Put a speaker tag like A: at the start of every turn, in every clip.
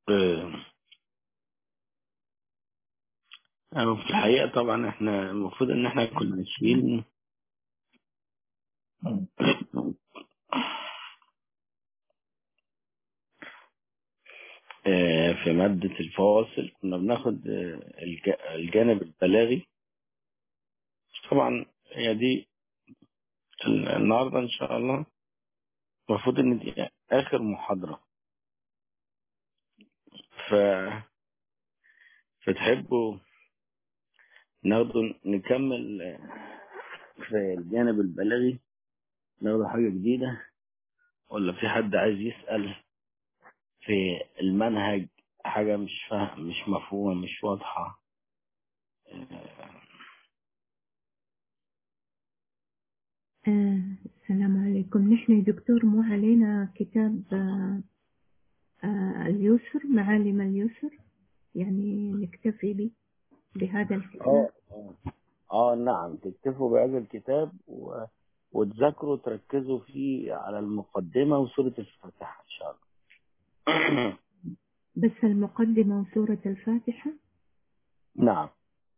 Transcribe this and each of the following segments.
A: آه، أو في الحقيقة طبعا احنا المفروض ان احنا كنا ماشيين آه، في مادة الفواصل كنا بناخد آه، الج- الجانب البلاغي طبعا هي دي ال- النهاردة ان شاء الله المفروض ان دي اخر محاضرة ف فتحبوا ناخده نكمل آه، في الجانب البلاغي ناخد حاجة جديدة ولا في حد عايز يسأل في المنهج حاجة مش فاهم مش مفهومة مش واضحة آه،
B: آه، السلام عليكم نحن يا دكتور مو علينا كتاب آه، آه، اليسر معالم اليسر يعني نكتفي به بهذا الكتاب
A: اه اه اه نعم تكتفوا بهذا الكتاب و... وتذاكروا تركزوا فيه على المقدمة وسورة الفاتحة إن شاء الله
B: بس المقدمة وسورة الفاتحة
A: نعم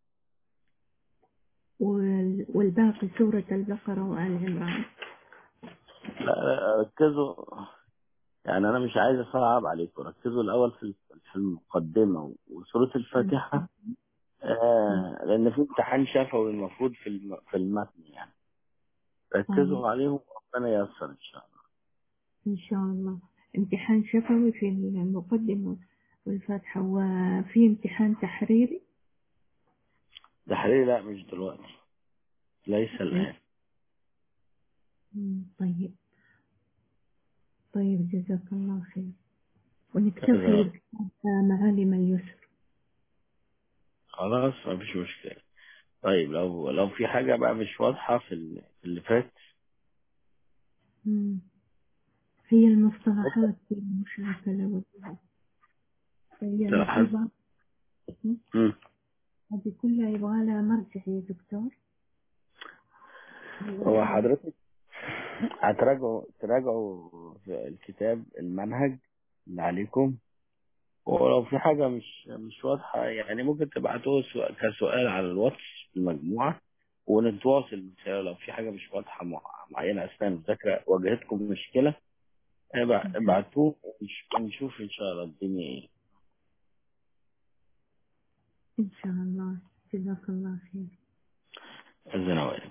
B: وال- والباقي سورة البقرة وآل عمران
A: لا لا، ركزوا يعني أنا مش عايز أصعب عليكم ركزوا الأول في في المقدمة وسورة الفاتحة آه لأن في امتحان شفوي المفروض في الم... في المتن يعني ركزوا عليهم وربنا ييسر إن شاء الله
B: إن شاء الله امتحان شفوي في المقدمة والفاتحة وفي امتحان تحريري
A: تحرير لا مش دلوقتي ليس الآن
B: مم، طيب طيب جزاك الله خير ونكتفي بكتاب معالم اليسر
A: خلاص ما فيش مشكلة طيب لو لو في حاجة بقى مش واضحة في ال- في اللي فات
B: مم. هي المصطلحات في المشاكلة والجهاد يعني في
A: مصطلحات.
B: بعض
A: مم.
B: هذه كلها يبغى لها مرجع يا دكتور
A: هو حضرتك هتراجعوا تراجعوا في الكتاب المنهج اللي عليكم ولو في حاجة مش مش واضحة يعني ممكن تبعتوه سؤال- كسؤال على الواتس في المجموعة ونتواصل من خلاله لو في حاجة مش واضحة مع- معينة أثناء المذاكرة واجهتكم مشكلة ابع- ابعتوه ونش- ونشوف إن شاء الله الدنيا إيه
B: إن شاء الله جزاك الله خير
A: أذن وإليك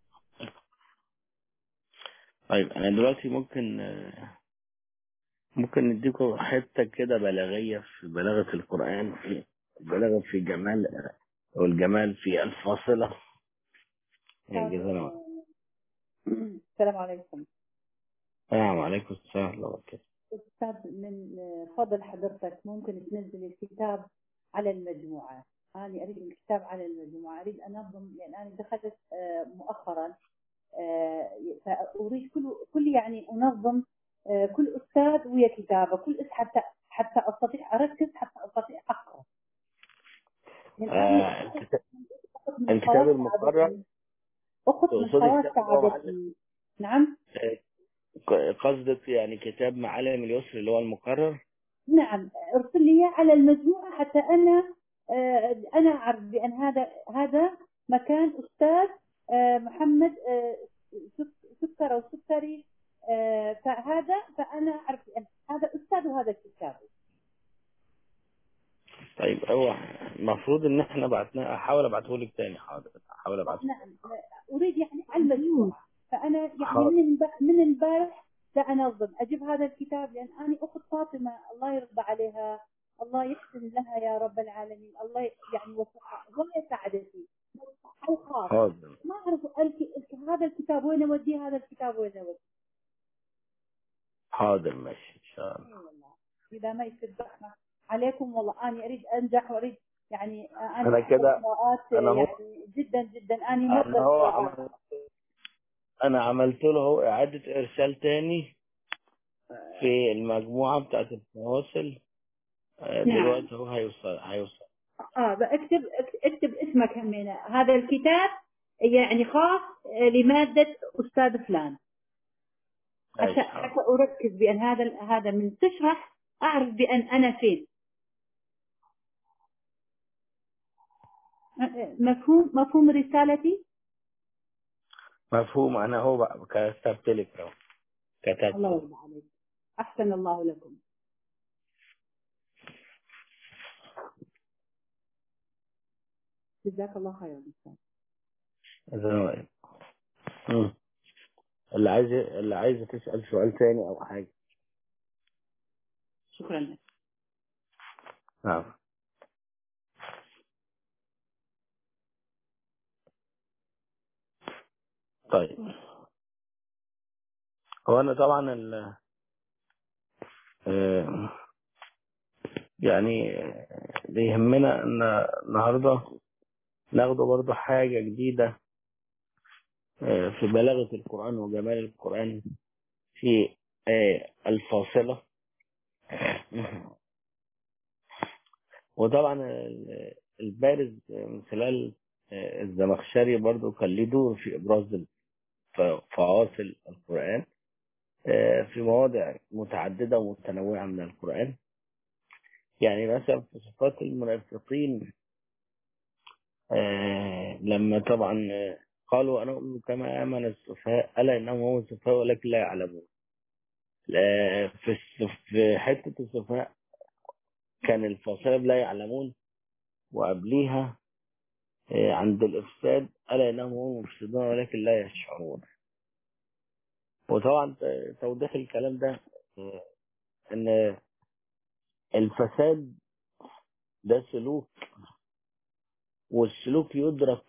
A: طيب أنا دلوقتي ممكن آه، ممكن نديكم حتة كده بلاغية في بلاغة القرآن في البلاغة في جمال والجمال في الفاصلة جزانا الله.
C: السلام عليكم
A: السلام عليكم السلام ورحمة الله وبركاته
C: أستاذ من فضل حضرتك ممكن تنزل الكتاب على المجموعة أنا أريد الكتاب على المجموعة أريد أنظم لأن أنا دخلت آه، مؤخرا آه، فأريد كل كل يعني أنظم آه، كل أستاذ ويا كتابه كل أس- حتى حتى أستطيع أركز حتى أستطيع أقرأ لأن أنا
A: آه، الكتاب-
C: أخذ من
A: الكتاب
C: خواص
A: المقرر
C: سعادتي. أخذ من
A: تقصدي
C: خواص
A: كتاب اللي هو
C: سعادتي نعم
A: آه، قصدك يعني كتاب معالم اليسر اللي هو المقرر
C: نعم ارسل لي إياه على المجموعة حتى أنا آه، أنا أعرف بأن هذا هذا مكان أستاذ آه، محمد آه، سك- سكر أو سكري آه، فهذا فأنا أعرف بأن هذا أستاذ وهذا كتاب
A: طيب هو المفروض ان احنا بعتناه احاول ابعته لك تاني حاضر احاول ابعته
C: نعم أريد يعني على المجموعة فأنا يعني
A: حاضر.
C: من الب- من البارح لا أنظم أجيب هذا الكتاب لأن أنا أخت فاطمة الله يرضى عليها الله يحسن لها يا رب العالمين الله يعني يوفقها الله سعادتي أو خاص
A: حاضر
C: ما أعرف الك... الك... هذا الكتاب وين أوديه هذا الكتاب وين أوديه
A: حاضر ماشي ان شاء الله
C: إي والله إذا ما يصير زحمة عليكم والله أنا أريد أنجح وأريد يعني أنا
A: أنا كده-
C: قراءات
A: أنا هو-
C: يعني جدا جدا أنا
A: انا
C: مبدأ
A: هو
C: قراءات.
A: عمل انا عملت له هو اعادة ارسال تاني في المجموعة بتاعت الفواصل آه،
C: نعم.
A: دلوقتي هو هيوصل هيوصل
C: اه اكتب اكتب اسمك همينة هذا الكتاب يعني خاص لمادة أستاذ فلان حتى
A: ماشي،
C: حتى أركز بأن هذا هذا من تشرح أعرف بأن أنا فين مفهوم مفهوم رسالتي
A: مفهوم انا هو بقى كتبت لك اهو كتبت
C: الله يرضى عليك أحسن الله لكم جزاك الله خيرا أستاذ
A: زمان. مم. اللي عايز اللي عايزه تسال سؤال تاني او حاجه
C: شكرا لك
A: نعم طيب هو انا طبعا ال آه، يعني اللي يهمنا ان النهارده ناخده برضه حاجه جديده آه، في بلاغه القران وجمال القران في آه، الفاصله وطبعا ال- البارز من خلال آه، الزمخشري برضو كان ليه دور في ابراز الف- فواصل القران آه، في مواضع متعدده ومتنوعه من القران يعني مثلا في صفات المنافقين آه، لما طبعا آه، قالوا انا أؤمن كما امن السفهاء الا انهم هم السفهاء ولكن لا يعلمون آه، في السف- في حته السفهاء كان الفاصله لا يعلمون وقبليها آه، عند الإفساد ألا إنهم هم مفسدون ولكن لا يشعرون وطبعا ت- توضيح الكلام ده آه، إن الفساد ده سلوك والسلوك يدرك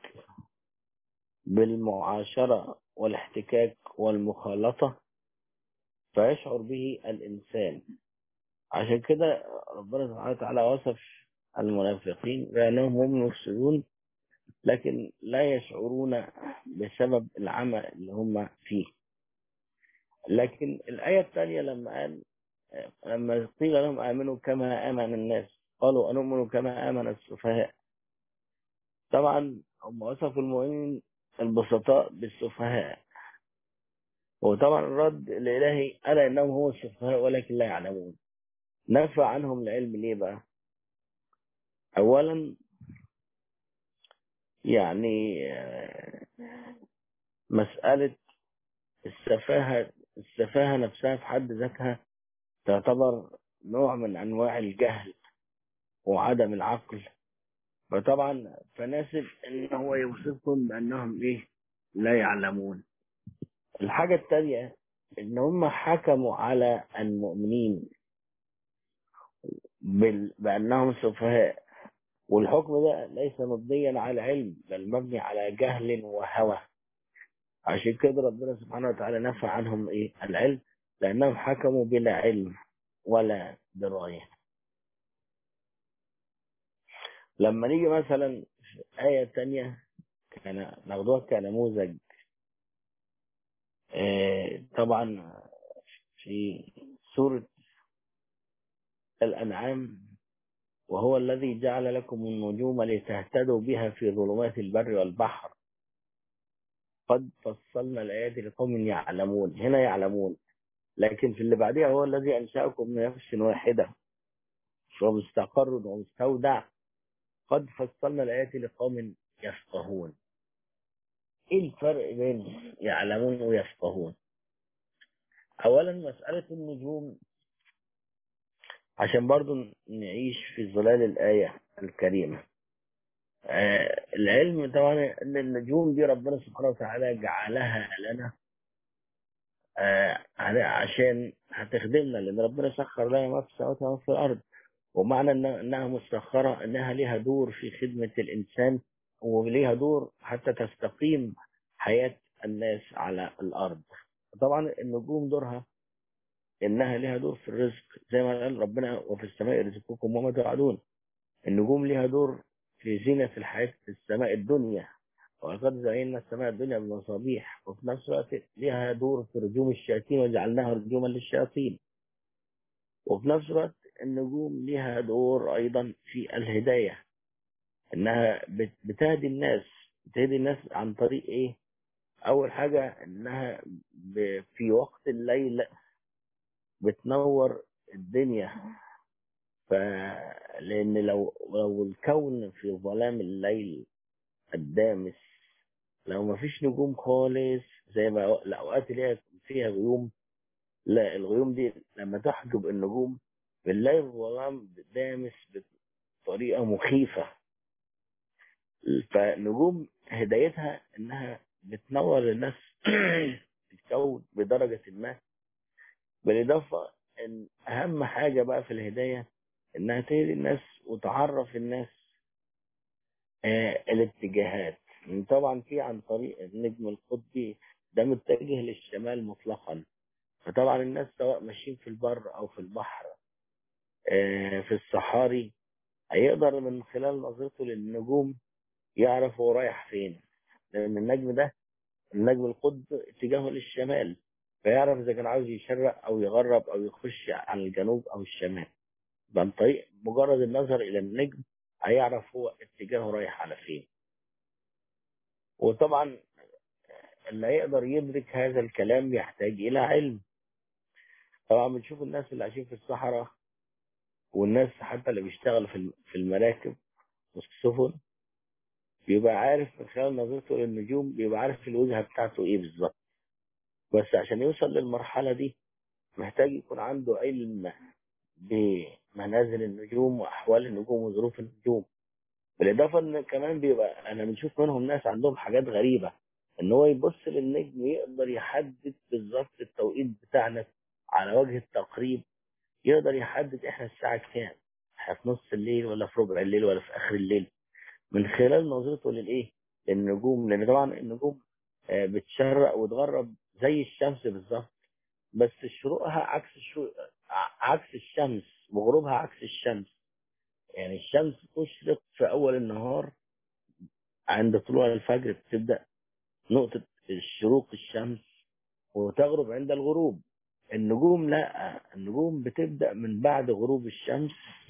A: بالمعاشرة والاحتكاك والمخالطة فيشعر به الإنسان عشان كده ربنا سبحانه وتعالى وصف المنافقين بأنهم هم المفسدون لكن لا يشعرون بسبب العمى اللي هم فيه لكن الآية الثانية لما قال لما قيل لهم آمنوا كما آمن الناس قالوا أنؤمن كما آمن السفهاء طبعا هم وصفوا المؤمنين البسطاء بالسفهاء وطبعا الرد الإلهي ألا إنهم هم السفهاء ولكن لا يعلمون نفى عنهم العلم ليه بقى أولا يعني آه، مسألة السفاهة السفاهة نفسها في حد ذاتها تعتبر نوع من أنواع الجهل وعدم العقل فطبعا فناسب ان هو يوصفهم بانهم ايه لا يعلمون الحاجة التانية ان هم حكموا على المؤمنين بال... بانهم سفهاء والحكم ده ليس مبنيا على علم بل مبني على جهل وهوى عشان كده ربنا سبحانه وتعالى نفى عنهم ايه العلم لانهم حكموا بلا علم ولا درايه لما نيجي مثلا في آية تانية كان ناخدوها كنموذج آه، طبعا في سورة الأنعام وهو الذي جعل لكم النجوم لتهتدوا بها في ظلمات البر والبحر قد فصلنا الآيات لقوم يعلمون هنا يعلمون لكن في اللي بعدها هو الذي أنشأكم من نفس واحدة ومستقر ومستودع قد فصلنا الآيات لقوم يفقهون ايه الفرق بين يعلمون ويفقهون اولا مسألة النجوم عشان برضو نعيش في ظلال الآية الكريمة آه العلم طبعا ان النجوم دي ربنا سبحانه وتعالى جعلها لنا آه عشان هتخدمنا لان ربنا سخر لنا ما في السماوات وما في الارض ومعنى انها مسخره انها لها دور في خدمه الانسان وليها دور حتى تستقيم حياه الناس على الارض طبعا النجوم دورها انها لها دور في الرزق زي ما قال ربنا وفي السماء رزقكم وما توعدون النجوم لها دور في زينة الحياة في السماء الدنيا ولقد زينا السماء الدنيا بمصابيح وفي نفس الوقت لها دور في رجوم الشياطين وجعلناها رجوما للشياطين وفي نفس الوقت النجوم لها دور أيضا في الهداية إنها بتهدي الناس بتهدي الناس عن طريق إيه؟ أول حاجة إنها في وقت الليل بتنور الدنيا ف لأن لو لو الكون في ظلام الليل الدامس لو ما فيش نجوم خالص زي ما الأوقات اللي هي فيها غيوم لا الغيوم دي لما تحجب النجوم بنلاقي الظلام دامس بطريقة مخيفة فنجوم هدايتها انها بتنور الناس في الكون بدرجة ما بالإضافة ان أهم حاجة بقى في الهداية انها تهدي الناس وتعرف الناس آه الاتجاهات طبعا في عن طريق النجم القطبي ده متجه للشمال مطلقا فطبعا الناس سواء ماشيين في البر او في البحر آه في الصحاري هيقدر من خلال نظرته للنجوم يعرف هو رايح فين لان النجم ده النجم القطب اتجاهه للشمال فيعرف اذا كان عاوز يشرق او يغرب او يخش على الجنوب او الشمال عن طريق مجرد النظر الى النجم هيعرف هو اتجاهه رايح على فين وطبعا اللي هيقدر يدرك هذا الكلام يحتاج الى علم طبعا بنشوف الناس اللي عايشين في الصحراء والناس حتى اللي بيشتغلوا في في المراكب والسفن بيبقى عارف من خلال نظرته للنجوم بيبقى عارف الوجهة بتاعته ايه بالظبط بس عشان يوصل للمرحلة دي محتاج يكون عنده علم بمنازل النجوم واحوال النجوم وظروف النجوم بالاضافه ان كمان بيبقى انا بنشوف منهم ناس عندهم حاجات غريبه ان هو يبص للنجم يقدر يحدد بالظبط التوقيت بتاعنا على وجه التقريب يقدر يحدد احنا الساعه كام احنا في نص الليل ولا في ربع الليل ولا في اخر الليل من خلال نظرته للايه للنجوم لان طبعا النجوم بتشرق وتغرب زي الشمس بالظبط بس شروقها عكس الشروق عكس الشمس وغروبها عكس الشمس يعني الشمس تشرق في أول النهار عند طلوع الفجر بتبدأ نقطة الشروق الشمس وتغرب عند الغروب النجوم لا النجوم بتبدأ من بعد غروب الشمس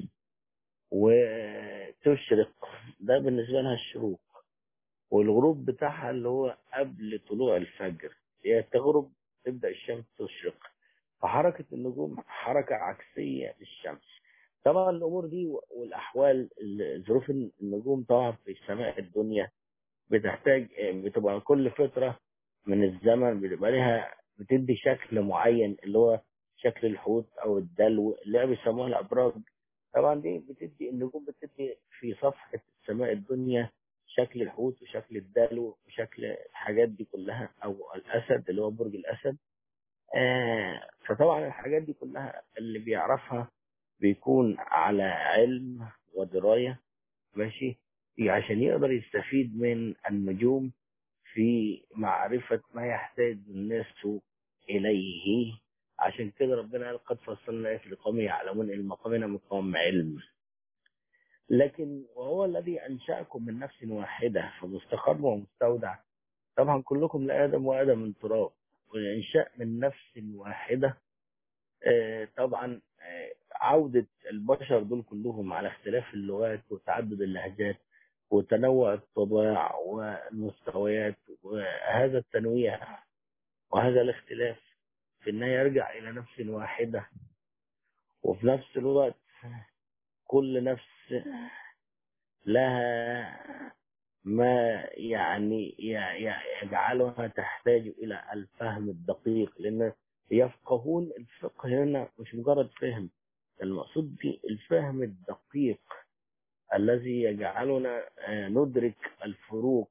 A: وتشرق ده بالنسبة لها الشروق والغروب بتاعها اللي هو قبل طلوع الفجر هي تغرب تبدأ الشمس تشرق فحركة النجوم حركة عكسية للشمس طبعا الامور دي والاحوال ظروف النجوم طبعا في سماء الدنيا بتحتاج بتبقى كل فتره من الزمن بتبقى لها بتدي شكل معين اللي هو شكل الحوت او الدلو اللي بيسموها الابراج طبعا دي بتدي النجوم بتدي في صفحه سماء الدنيا شكل الحوت وشكل الدلو وشكل الحاجات دي كلها او الاسد اللي هو برج الاسد آه فطبعا الحاجات دي كلها اللي بيعرفها بيكون على علم ودراية ماشي عشان يقدر يستفيد من النجوم في معرفة ما يحتاج الناس إليه عشان كده ربنا قال قد فصلنا آيات لقوم يعلمون المقامنا مقام علم لكن وهو الذي أنشأكم من نفس واحدة فمستقر ومستودع طبعا كلكم لآدم وآدم من تراب والإنشاء من نفس واحدة آه طبعا آه عودة البشر دول كلهم على اختلاف اللغات وتعدد اللهجات وتنوع الطباع والمستويات وهذا التنويع وهذا الاختلاف في النهاية يرجع إلى نفس واحدة وفي نفس الوقت كل نفس لها ما يعني يجعلها تحتاج إلى الفهم الدقيق لأن يفقهون الفقه هنا مش مجرد فهم المقصود به الفهم الدقيق الذي يجعلنا ندرك الفروق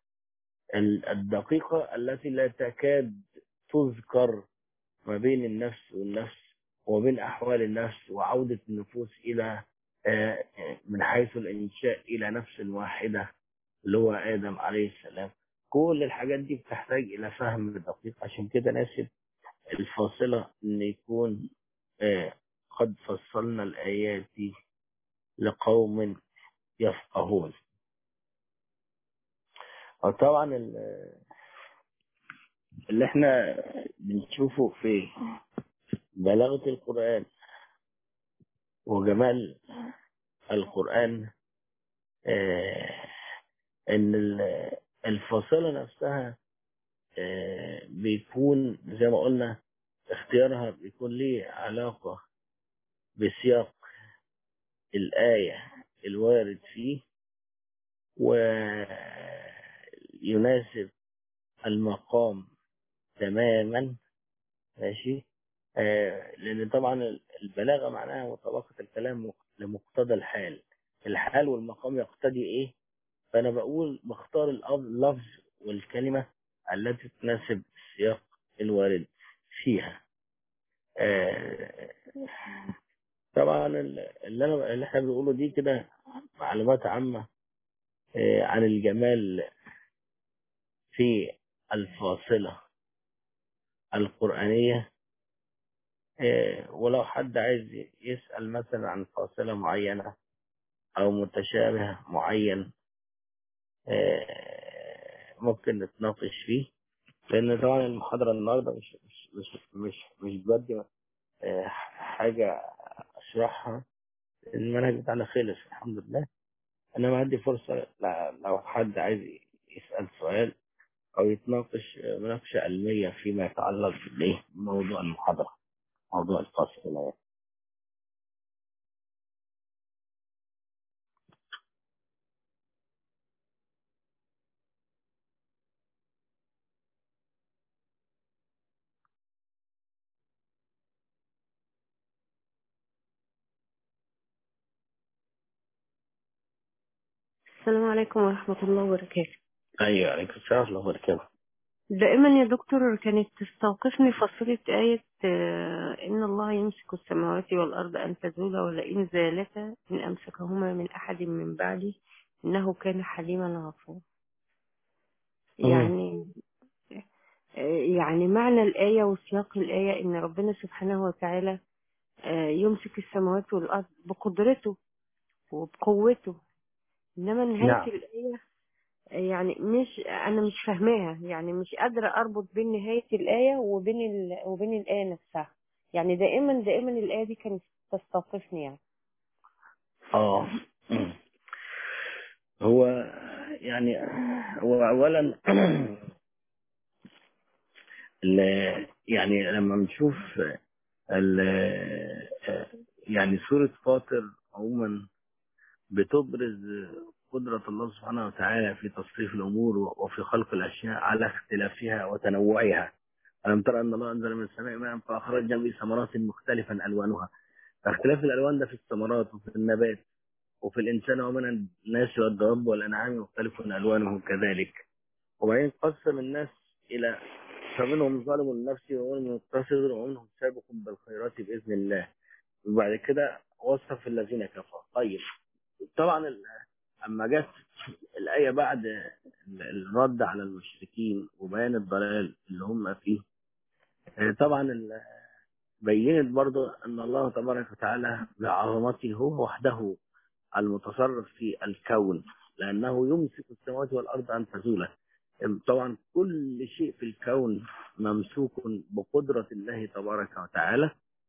A: الدقيقة التي لا تكاد تذكر ما بين النفس والنفس وبين أحوال النفس وعودة النفوس إلى من حيث الإنشاء إلى نفس واحدة اللي هو آدم عليه السلام كل الحاجات دي بتحتاج إلى فهم دقيق عشان كده ناسب الفاصلة إن يكون قد فصلنا الآيات لقوم يفقهون طبعا اللي احنا بنشوفه في بلاغة القرآن وجمال القرآن اه ان الفاصلة نفسها اه بيكون زي ما قلنا اختيارها بيكون ليه علاقة بسياق الآية الوارد فيه و يناسب المقام تماما ماشي آه لأن طبعا البلاغة معناها مطابقة الكلام لمقتضى الحال الحال والمقام يقتضي إيه فأنا بقول بختار اللفظ والكلمة التي تناسب السياق الوارد فيها آه طبعا اللي انا اللي احنا بنقوله دي كده معلومات عامة آه عن الجمال في الفاصلة القرآنية آه ولو حد عايز يسأل مثلا عن فاصلة معينة أو متشابه معين آه ممكن نتناقش فيه لأن طبعا المحاضرة النهاردة مش مش مش مش, مش بدي حاجة أشرحها المنهج بتاعنا خلص الحمد لله أنا هدي فرصة لو حد عايز يسأل سؤال أو يتناقش مناقشة علمية فيما يتعلق بموضوع المحاضرة موضوع الفصل يعني.
D: السلام عليكم ورحمة الله وبركاته
A: أيوة عليكم السلام ورحمة الله وبركاته
D: دائما يا دكتور كانت تستوقفني فصيلة آية إن الله يمسك السماوات والأرض أن تزولا ولئن زالتا إن أمسكهما من أحد من بعدي إنه كان حليما غفورا يعني يعني معنى الآية وسياق الآية إن ربنا سبحانه وتعالى يمسك السماوات والأرض بقدرته وبقوته إنما نهاية
A: نعم.
D: الآية يعني مش أنا مش فاهماها يعني مش قادرة أربط بين نهاية الآية وبين ال... وبين الآية نفسها يعني دائما دائما الآية دي كانت تستوقفني يعني
A: اه هو يعني هو اولا ال- يعني لما بنشوف ال- يعني سورة فاطر عموما بتبرز قدرة الله سبحانه وتعالى في تصريف الأمور وفي خلق الأشياء على اختلافها وتنوعها ألم ترى أن الله أنزل من السماء ماء فأخرجنا به ثمرات مختلفا ألوانها فاختلاف الألوان ده في الثمرات وفي النبات وفي الإنسان ومن الناس والدواب والأنعام مختلف ألوانه كذلك وبعدين قسم الناس إلى فمنهم ظالم لنفسه ومنهم مقتصد ومنهم سابق بالخيرات بإذن الله وبعد كده وصف الذين كفروا طيب طبعا ال- أما جت الآية بعد ال- الرد على المشركين وبيان الضلال اللي هم فيه آه، طبعا ال- بينت برضو أن الله تبارك وتعالى بعظمته هو وحده المتصرف في الكون لأنه يمسك السماوات والأرض أن تزولا طبعا كل شيء في الكون ممسوك بقدرة الله تبارك وتعالى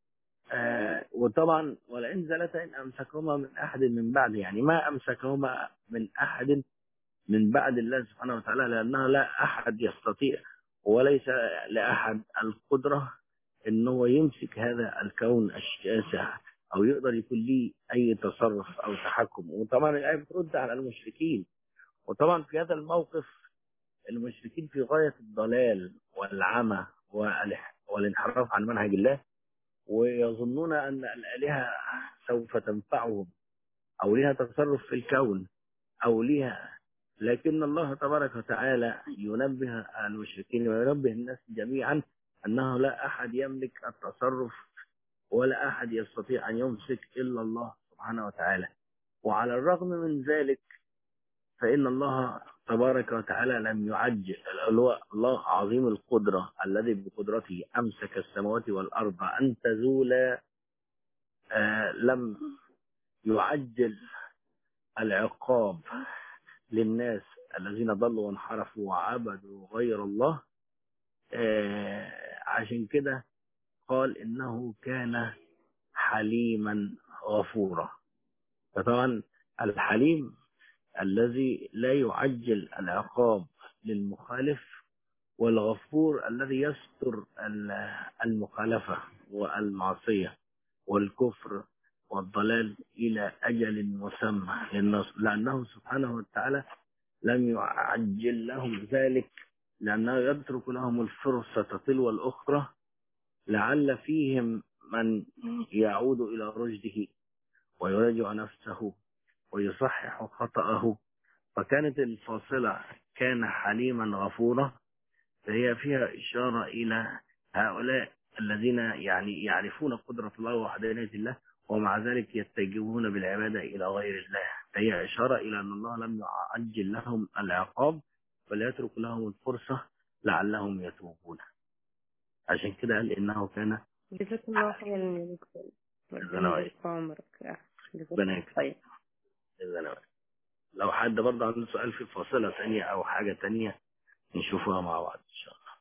A: آه وطبعا ولئن زلتا إن أمسكهما من أحد من بعد يعني ما أمسكهما من أحد من بعد الله سبحانه وتعالى لأنه لا أحد يستطيع وليس لأحد القدرة أنه يمسك هذا الكون الشاسع أو يقدر يكون ليه أي تصرف أو تحكم وطبعا الآية بترد على المشركين وطبعا في هذا الموقف المشركين في غاية الضلال والعمى والح- والانحراف عن منهج الله ويظنون أن الآلهة سوف تنفعهم أو لها تصرف في الكون أو لها لكن الله تبارك وتعالى ينبه المشركين وينبه الناس جميعا أنه لا أحد يملك التصرف ولا أحد يستطيع أن يمسك إلا الله سبحانه وتعالى وعلى الرغم من ذلك فإن الله تبارك وتعالى لم يعجل اللي هو الله عظيم القدرة الذي بقدرته أمسك السماوات والأرض أن تزولا آه لم يعجل العقاب للناس الذين ضلوا وانحرفوا وعبدوا غير الله آه عشان كده قال إنه كان حليما غفورا فطبعا الحليم الذي لا يعجل العقاب للمخالف والغفور الذي يستر ال- المخالفة والمعصية والكفر والضلال إلى أجل مسمى لأنه- لأنه سبحانه وتعالى لم يعجل لهم ذلك لأنه يترك لهم الفرصة تلو الأخرى لعل فيهم من يعود إلى رشده ويراجع نفسه ويصحح خطأه فكانت الفاصلة كان حليما غفورا فهي فيها إشارة إلى هؤلاء الذين يعني يعرفون قدرة الله ووحدانية الله ومع ذلك يتجهون بالعبادة إلى غير الله فهي إشارة إلى أن الله لم يعجل لهم العقاب بل يترك لهم الفرصة لعلهم يتوبون عشان كده قال إنه كان
D: جزاك الله خيرا يا دكتور ربنا
A: الله
D: يبارك في عمرك جزاك
A: ربنا
D: الله
A: يكرمك.
D: خير
A: إذن لو حد برضه عنده سؤال في فاصلة تانية أو حاجة تانية نشوفها مع بعض إن شاء الله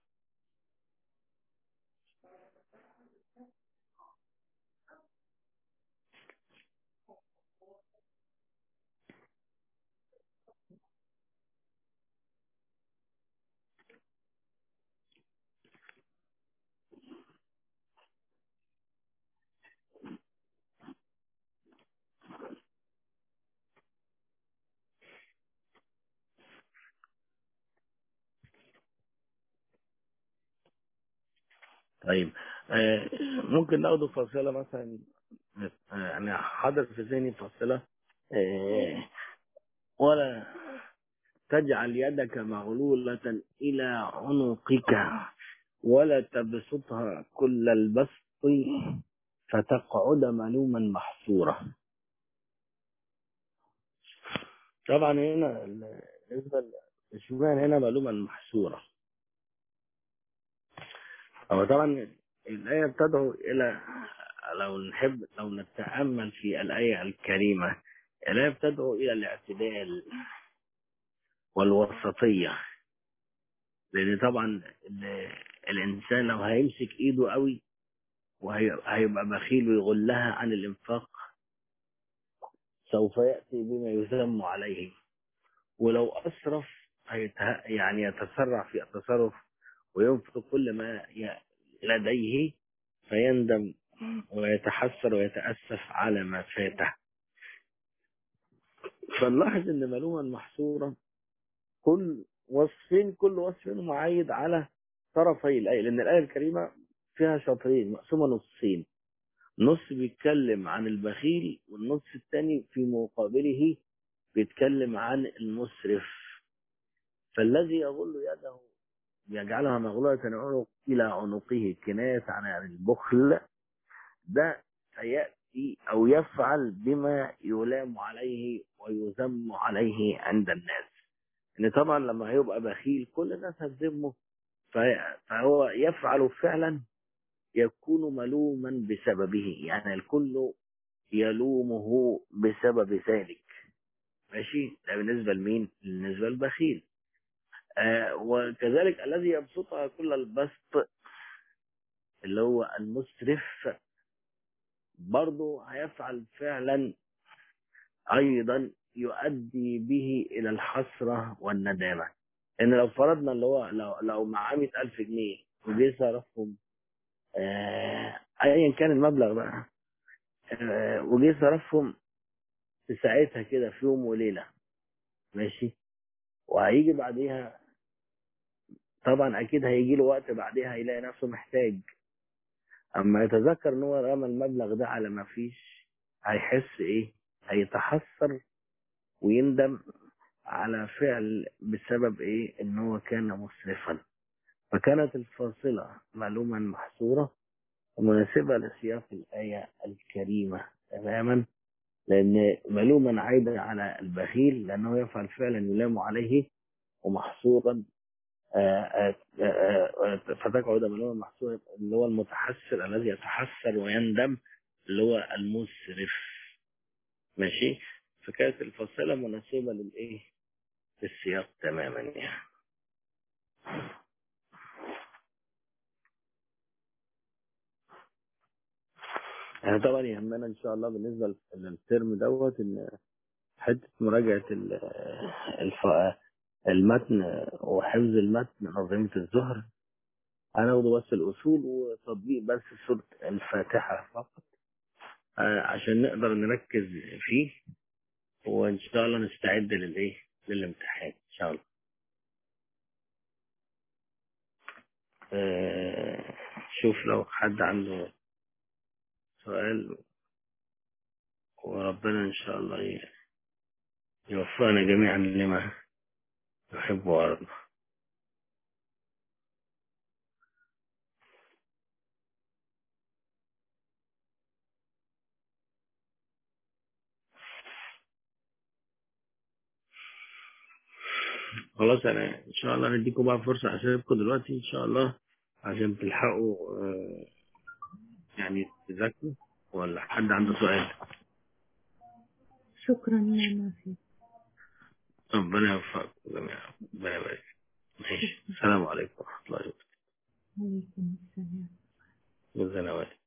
A: طيب آه، ممكن ناخده فاصلة مثلا آه، يعني حاضر في ذهني فاصلة آه، ولا تجعل يدك مغلولة إلى عنقك ولا تبسطها كل البسط فتقعد ملوما محصورا طبعا هنا ال- بالنسبة للشبان هنا ملوما محصورة هو طبعا الآية بتدعو إلى لو نحب لو نتأمل في الآية الكريمة الآية بتدعو إلى الاعتدال والوسطية لأن طبعا ال- الإنسان لو هيمسك إيده قوي وهيبقى بخيل ويغلها عن الإنفاق سوف يأتي بما يذم عليه ولو أسرف هيته... يعني يتسرع في التصرف وينفق كل ما ي... لديه فيندم ويتحسر ويتأسف على ما فاته فنلاحظ ان ملوما محصورة كل وصفين كل وصف منهم عايد على طرفي الآية لأن الآية الكريمة فيها شطرين مقسومة نصين نص بيتكلم عن البخيل والنص الثاني في مقابله بيتكلم عن المسرف فالذي يغل يده يجعلها مغلولة عنق إلى عنقه كناية عن البخل ده سيأتي أو يفعل بما يلام عليه ويذم عليه عند الناس ان طبعا لما هيبقى بخيل كل الناس هتذمه ف- فهو يفعل فعلا يكون ملوما بسببه يعني الكل يلومه بسبب ذلك ماشي ده بالنسبة لمين بالنسبة للبخيل آه وكذلك الذي يبسطها كل البسط اللي هو المسرف برضه هيفعل فعلا ايضا يؤدي به الى الحسرة والندامة ان لو فرضنا اللي هو لو, لو معاه 100000 جنيه وجه صرفهم آه، ايا كان المبلغ بقى آه، وجه صرفهم في ساعتها كده في يوم وليلة ماشي وهيجي بعديها طبعا اكيد هيجي له وقت بعديها هيلاقي نفسه محتاج اما يتذكر ان هو رمى المبلغ ده على ما فيش هيحس ايه هيتحسر ويندم على فعل بسبب ايه ان هو كان مسرفا فكانت الفاصلة معلوما محصورة ومناسبة لسياق الآية الكريمة تماما لأن ملوما عايدا على البخيل لأنه يفعل فعلا يلام عليه ومحصورا آه، آه، آه، آه، فتقعد ملوما محصورا اللي هو المتحسر الذي يتحسر ويندم اللي هو المسرف ماشي فكانت الفاصلة مناسبة للإيه للسياق تماما يعني يعني طبعا يهمنا ان شاء الله بالنسبه للترم دوت ان حته مراجعه ال- الف- المتن وحفظ المتن نظريه الزهر هناخده بس الاصول وتطبيق بس سوره الفاتحه فقط آه، عشان نقدر نركز فيه وان شاء الله نستعد للايه للامتحان ان شاء الله آه، شوف لو حد عنده سؤال وربنا إن شاء الله ي- يوفقنا جميعا لما يحب ويرضى خلاص أنا إن شاء الله نديكم بقى فرصة أسيبكم دلوقتي إن شاء الله عشان تلحقوا آه، يعني تذاكروا ولا حد عنده سؤال
B: شكرا يا نافي
A: ربنا يوفقكم جميعا ربنا يبارك ماشي السلام عليكم ورحمة الله وبركاته
B: عليكم السلام
A: جزانا وعليكم